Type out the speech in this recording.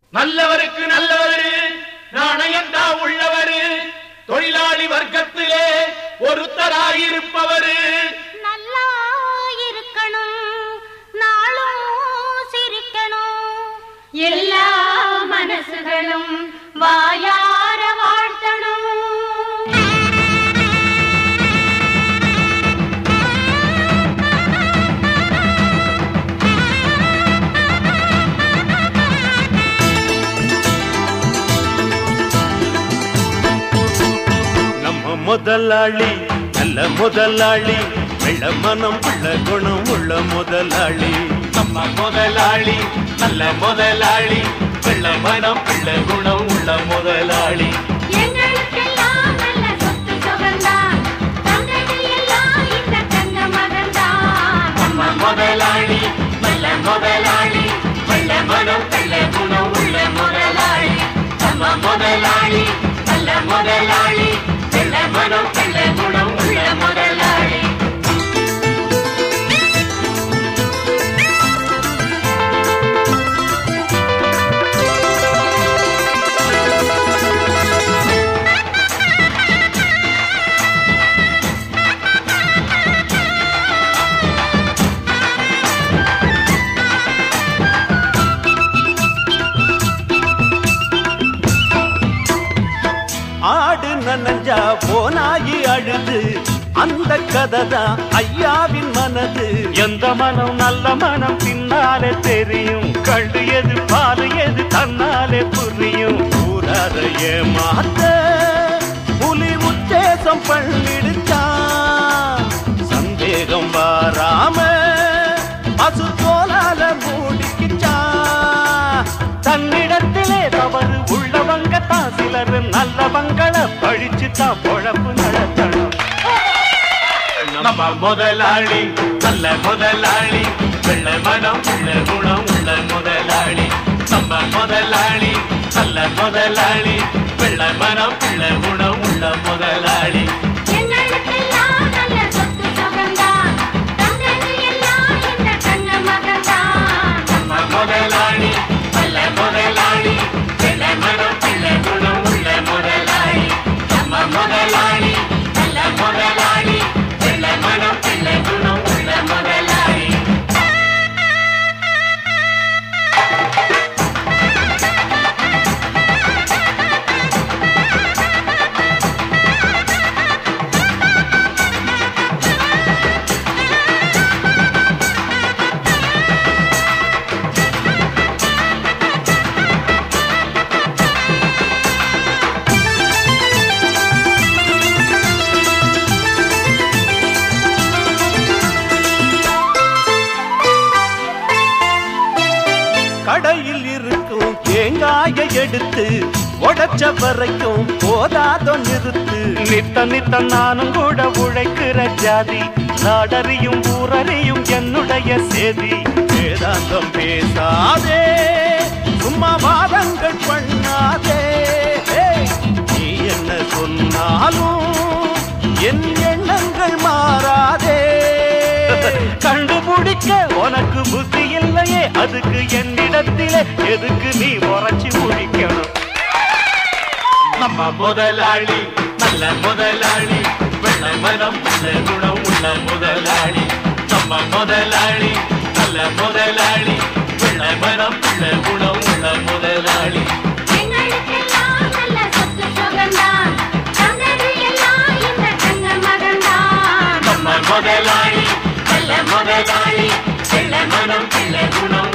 நல்லவருக்கு நல்லவரு நாணயந்தா உள்ளவரு தொழிலாளி வர்க்கத்திலே ஒருத்தராயிருப்பவரு நல்லா இருக்கணும் நாளும் சிரிக்கணும் எல்லா மனசுகளும் வாயார வாழ்த்தணும் நம்ம முதலாளி நல்ல முதலாளி வெள்ள மனம் உள்ள குணம் உள்ள முதலாளி நம்ம முதலாளி நல்ல முதலாளி வெள்ள மனம் பிள்ளை குணம் உள்ள முதலாளி எங்களுக்கெல்லாம் நல்ல சொத்து சுகந்தான் தந்தது எல்லாம் இந்த தங்க மகன்தான் நம்ம முதலாளி நல்ல முதலாளி வெள்ள மனம் பிள்ளை குணம் உள்ள முதலாளி நம்ம முதலாளி நல்ல முதலாளி வெள்ள மனம் பிள்ளை குணம் உள்ள முதலாளி ஆடு நனஞ்சா போனாயி அழுது அந்த கதை தான் ஐயாவின் மனது எந்த மனம் நல்ல மனம் பின்னாலே தெரியும் கண்டு எது பாரு எது தன்னாலே புரியும் ஊராத ஏமாத்த புலி உத்தேசம் பண்ணிடுச்சான் சந்தேகம் வாராம பசு தோலால மூடிக்கிச்சான் தன்னிடத்திலே தவறு உள்ளவங்க தான் சிலர் நல்லவங்களை பழிச்சு தான் பொழப்பு நடத்தணும் நம்ம முதலாளி நல்ல முதலாளி வெள்ள மனம் உள்ள குணம் உள்ள முதலாளி நம்ம முதலாளி நல்ல முதலாளி வெள்ள மனம் உள்ள குணம் உள்ள முதலாளி எங்களுக்கெல்லாம் நல்ல சொத்து சுகந்தான் தந்தது எல்லாம் இந்த தங்க மகன்தான் நம்ம முதலாளி நல்ல முதலாளி வெள்ள மனம் உள்ள குணம் உள்ள முதலாளி நம்ம முதலாளி நல்ல முதலாளி வெள்ள மனம் உள்ள குணம் உள்ள முதலாளி கடையில் இருக்கும் தேங்காயை எடுத்து உடைச்ச வரைக்கும் போதாதோ நிறுத்து நித்த நித்த நானும் கூட உழைக்கிற ஜாதி நாடறியும் ஊரறியும் என்னுடைய சேதி வேதாந்தம் பேசாதே சும்மா வாதங்கள் பண்ணாதே ஏய், நீ என்ன சொன்னாலும் என் எண்ணங்கள் மாறாதே கண்டுபிடிக்க உனக்கு புத்தி இல்லையே அதுக்கு என்னிடத்திலே எதுக்கு நீ உரைச்சி முடிக்கணும் நம்ம முதலாளி நல்ல முதலாளி வெள்ள மனம் உள்ள குணம் உள்ள முதலாளி நம்ம முதலாளி நல்ல முதலாளி வெள்ள மனம் உள்ள குணம் உள்ள முதலாளி எங்களுக்கெல்லாம் நல்ல சொத்து சுகந்தான் தந்தது எல்லாம் இந்த தங்க மகன்தான் நம்ம முதலாளி நல்ல முதலாளி வெள்ள மனம் உள்ள குணம்